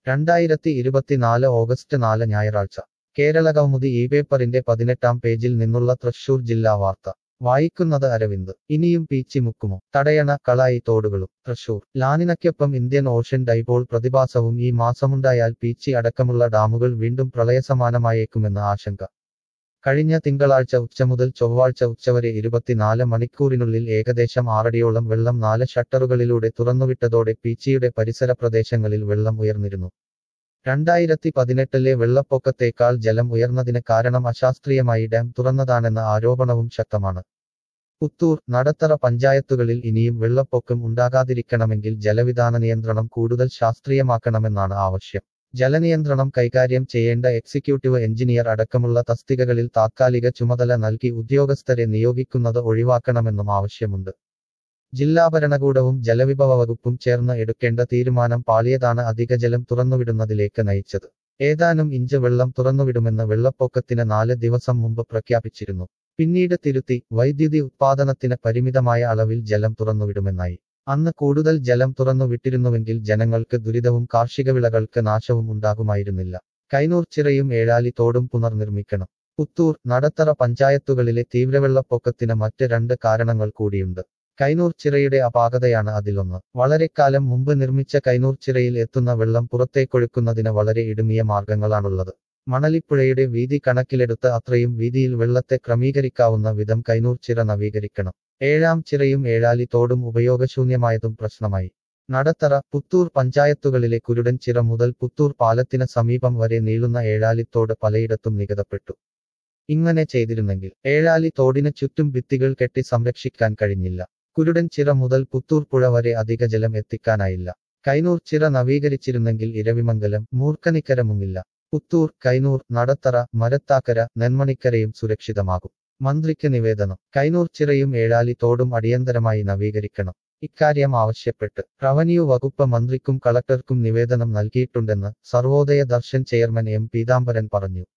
രണ്ടായിരത്തി ഇരുപത്തിനാല് ഓഗസ്റ്റ് നാല് ഞായറാഴ്ച കേരള കൗമുദി ഈ പേപ്പറിന്റെ പതിനെട്ടാം പേജിൽ നിന്നുള്ള തൃശൂർ ജില്ലാ വാർത്ത വായിക്കുന്നത് അരവിന്ദ് ഇനിയും പീച്ചി മുക്കുമോ തടയണ കളായി തോടുകളും തൃശൂർ ലാനിനയ്ക്കൊപ്പം ഇന്ത്യൻ ഓഷ്യൻ ഡൈപോൾ പ്രതിഭാസവും ഈ മാസമുണ്ടായാൽ പീച്ചി അടക്കമുള്ള ഡാമുകൾ വീണ്ടും പ്രളയസമാനമായേക്കുമെന്ന് ആശങ്ക കഴിഞ്ഞ തിങ്കളാഴ്ച ഉച്ച മുതൽ ചൊവ്വാഴ്ച ഉച്ചവരെ ഇരുപത്തിനാല് മണിക്കൂറിനുള്ളിൽ ഏകദേശം ആറടിയോളം വെള്ളം നാല് ഷട്ടറുകളിലൂടെ തുറന്നുവിട്ടതോടെ പീച്ചിയുടെ പരിസര പ്രദേശങ്ങളിൽ വെള്ളം ഉയർന്നിരുന്നു രണ്ടായിരത്തി പതിനെട്ടിലെ വെള്ളപ്പൊക്കത്തേക്കാൾ ജലം ഉയർന്നതിന് കാരണം അശാസ്ത്രീയമായി ഡാം തുറന്നതാണെന്ന ആരോപണവും ശക്തമാണ് പുത്തൂർ നടത്തറ പഞ്ചായത്തുകളിൽ ഇനിയും വെള്ളപ്പൊക്കം ഉണ്ടാകാതിരിക്കണമെങ്കിൽ ജലവിധാന നിയന്ത്രണം കൂടുതൽ ശാസ്ത്രീയമാക്കണമെന്നാണ് ആവശ്യം ജലനിയന്ത്രണം കൈകാര്യം ചെയ്യേണ്ട എക്സിക്യൂട്ടീവ് എഞ്ചിനീയർ അടക്കമുള്ള തസ്തികകളിൽ താത്കാലിക ചുമതല നൽകി ഉദ്യോഗസ്ഥരെ നിയോഗിക്കുന്നത് ഒഴിവാക്കണമെന്നും ആവശ്യമുണ്ട് ജില്ലാ ഭരണകൂടവും ജലവിഭവ വകുപ്പും ചേർന്ന് എടുക്കേണ്ട തീരുമാനം പാളിയതാണ് അധിക ജലം തുറന്നുവിടുന്നതിലേക്ക് നയിച്ചത് ഏതാനും ഇഞ്ച് വെള്ളം തുറന്നുവിടുമെന്ന് വെള്ളപ്പൊക്കത്തിന് നാല് ദിവസം മുമ്പ് പ്രഖ്യാപിച്ചിരുന്നു പിന്നീട് തിരുത്തി വൈദ്യുതി ഉത്പാദനത്തിന് പരിമിതമായ അളവിൽ ജലം തുറന്നുവിടുമെന്നായി അന്ന് കൂടുതൽ ജലം തുറന്നു വിട്ടിരുന്നുവെങ്കിൽ ജനങ്ങൾക്ക് ദുരിതവും കാർഷിക വിളകൾക്ക് നാശവും ഉണ്ടാകുമായിരുന്നില്ല കൈനൂർ ചിറയും ഏഴാലി തോടും പുനർനിർമ്മിക്കണം പുത്തൂർ നടത്തറ പഞ്ചായത്തുകളിലെ തീവ്രവെള്ളപ്പൊക്കത്തിന് മറ്റ് രണ്ട് കാരണങ്ങൾ കൂടിയുണ്ട് കൈനൂർ ചിറയുടെ അപാകതയാണ് അതിലൊന്ന് വളരെക്കാലം മുമ്പ് നിർമ്മിച്ച കൈനൂർ ചിറയിൽ എത്തുന്ന വെള്ളം പുറത്തേക്കൊഴുക്കുന്നതിന് വളരെ ഇടുങ്ങിയ മാർഗങ്ങളാണുള്ളത് മണലിപ്പുഴയുടെ വീതി കണക്കിലെടുത്ത് അത്രയും വീതിയിൽ വെള്ളത്തെ ക്രമീകരിക്കാവുന്ന വിധം കൈനൂർ ചിറ നവീകരിക്കണം ഏഴാം ചിറയും ഏഴാലി തോടും ഉപയോഗശൂന്യമായതും പ്രശ്നമായി നടത്തറ പുത്തൂർ പഞ്ചായത്തുകളിലെ കുരുടൻ ചിറ മുതൽ പുത്തൂർ പാലത്തിന് സമീപം വരെ നീളുന്ന ഏഴാലിത്തോട് പലയിടത്തും നികതപ്പെട്ടു ഇങ്ങനെ ചെയ്തിരുന്നെങ്കിൽ ഏഴാലി തോടിന് ചുറ്റും ഭിത്തികൾ കെട്ടി സംരക്ഷിക്കാൻ കഴിഞ്ഞില്ല കുരുടൻ ചിറ മുതൽ പുത്തൂർ പുഴ വരെ അധിക ജലം എത്തിക്കാനായില്ല കൈനൂർ ചിറ നവീകരിച്ചിരുന്നെങ്കിൽ ഇരവിമംഗലം മൂർക്കനിക്കര മുങ്ങില്ല പുത്തൂർ കൈനൂർ നടത്തറ മരത്താക്കര നെന്മണിക്കരയും സുരക്ഷിതമാകും മന്ത്രിക്ക് നിവേദനം കൈനൂർ ചിറയും ഏഴാലി തോടും അടിയന്തരമായി നവീകരിക്കണം ഇക്കാര്യം ആവശ്യപ്പെട്ട് റവന്യൂ വകുപ്പ് മന്ത്രിക്കും കളക്ടർക്കും നിവേദനം നൽകിയിട്ടുണ്ടെന്ന് സർവോദയ ദർശൻ ചെയർമാൻ എം പീതാംബരൻ പറഞ്ഞു